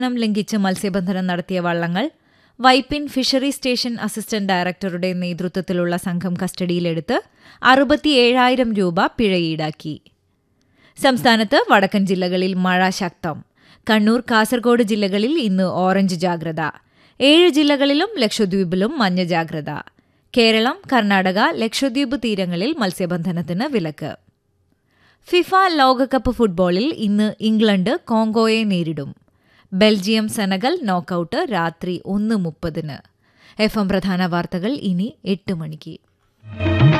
നം ലംഘിച്ച് മത്സ്യബന്ധനം നടത്തിയ വള്ളങ്ങൾ വൈപ്പിൻ ഫിഷറി സ്റ്റേഷൻ അസിസ്റ്റന്റ് ഡയറക്ടറുടെ നേതൃത്വത്തിലുള്ള സംഘം കസ്റ്റഡിയിലെടുത്ത് അറുപത്തിയേഴായിരം രൂപ പിഴ ഈടാക്കി സംസ്ഥാനത്ത് വടക്കൻ ജില്ലകളിൽ മഴ ശക്തം കണ്ണൂർ കാസർഗോഡ് ജില്ലകളിൽ ഇന്ന് ഓറഞ്ച് ജാഗ്രത ഏഴ് ജില്ലകളിലും ലക്ഷദ്വീപിലും മഞ്ഞ ജാഗ്രത കേരളം കർണാടക ലക്ഷദ്വീപ് തീരങ്ങളിൽ മത്സ്യബന്ധനത്തിന് വിലക്ക് ഫിഫ ലോകകപ്പ് ഫുട്ബോളിൽ ഇന്ന് ഇംഗ്ലണ്ട് കോങ്കോയെ നേരിടും ബെൽജിയം സെനഗൽ നോക്കൌട്ട് രാത്രി ഒന്ന് മുപ്പതിന് എഫ് എം പ്രധാന വാർത്തകൾ ഇനി എട്ട് മണിക്ക്